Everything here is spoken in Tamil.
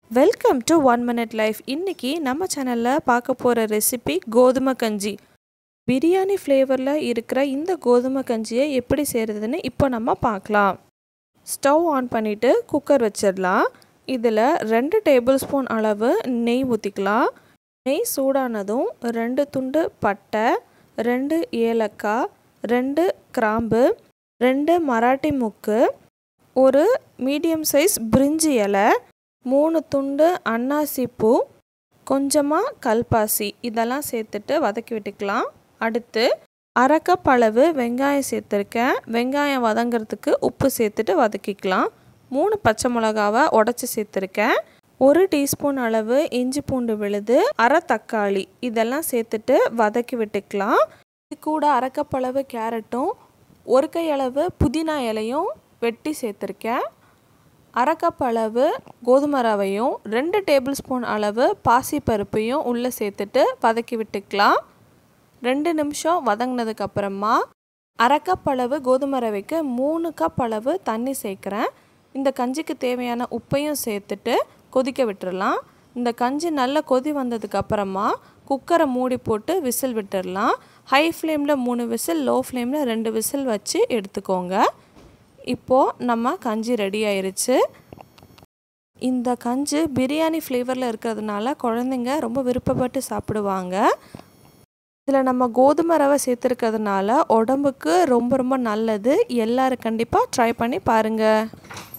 welcome to one minute life இன்றைக்கி நம்ம சேனலில் பார்க்க போகிற ரெசிபி கோதுமை கஞ்சி பிரியாணி ஃப்ளேவரில் இருக்கிற இந்த கோதுமை கஞ்சியை எப்படி செய்கிறதுன்னு இப்போ நம்ம பார்க்கலாம் ஸ்டவ் ஆன் பண்ணிவிட்டு குக்கர் வச்சிடலாம் இதில் ரெண்டு டேபிள் ஸ்பூன் அளவு நெய் ஊற்றிக்கலாம் நெய் சூடானதும் ரெண்டு துண்டு பட்டை ரெண்டு ஏலக்காய் ரெண்டு கிராம்பு ரெண்டு மராட்டி முக்கு ஒரு மீடியம் சைஸ் பிரிஞ்சி இலை மூணு துண்டு அன்னாசி பூ கொஞ்சமாக கல்பாசி இதெல்லாம் சேர்த்துட்டு வதக்கி விட்டுக்கலாம் அடுத்து அரை கப் அளவு வெங்காயம் சேர்த்துருக்கேன் வெங்காயம் வதங்கிறதுக்கு உப்பு சேர்த்துட்டு வதக்கிக்கலாம் மூணு பச்சை மிளகாவை உடச்சி சேர்த்துருக்கேன் ஒரு டீஸ்பூன் அளவு இஞ்சி பூண்டு விழுது அரை தக்காளி இதெல்லாம் சேர்த்துட்டு வதக்கி விட்டுக்கலாம் இது கூட அரை கப் அளவு கேரட்டும் ஒரு கை அளவு புதினா இலையும் வெட்டி சேர்த்துருக்கேன் அரை கப் அளவு கோதுமை ரவையும் ரெண்டு டேபிள் ஸ்பூன் அளவு பாசிப்பருப்பையும் உள்ளே சேர்த்துட்டு வதக்கி விட்டுக்கலாம் ரெண்டு நிமிஷம் வதங்கினதுக்கப்புறமா அரை கப் அளவு கோதுமை ரவைக்கு மூணு கப் அளவு தண்ணி சேர்க்குறேன் இந்த கஞ்சிக்கு தேவையான உப்பையும் சேர்த்துட்டு கொதிக்க விட்டுறலாம் இந்த கஞ்சி நல்லா கொதி வந்ததுக்கப்புறமா குக்கரை மூடி போட்டு விசில் விட்டுடலாம் ஹை ஃப்ளேமில் மூணு விசில் லோ ஃப்ளேமில் ரெண்டு விசில் வச்சு எடுத்துக்கோங்க இப்போது நம்ம கஞ்சி ரெடி ஆயிருச்சு இந்த கஞ்சி பிரியாணி ஃப்ளேவரில் இருக்கிறதுனால குழந்தைங்க ரொம்ப விருப்பப்பட்டு சாப்பிடுவாங்க இதில் நம்ம கோதுமை ரவை சேர்த்துருக்கிறதுனால உடம்புக்கு ரொம்ப ரொம்ப நல்லது எல்லோரும் கண்டிப்பாக ட்ரை பண்ணி பாருங்கள்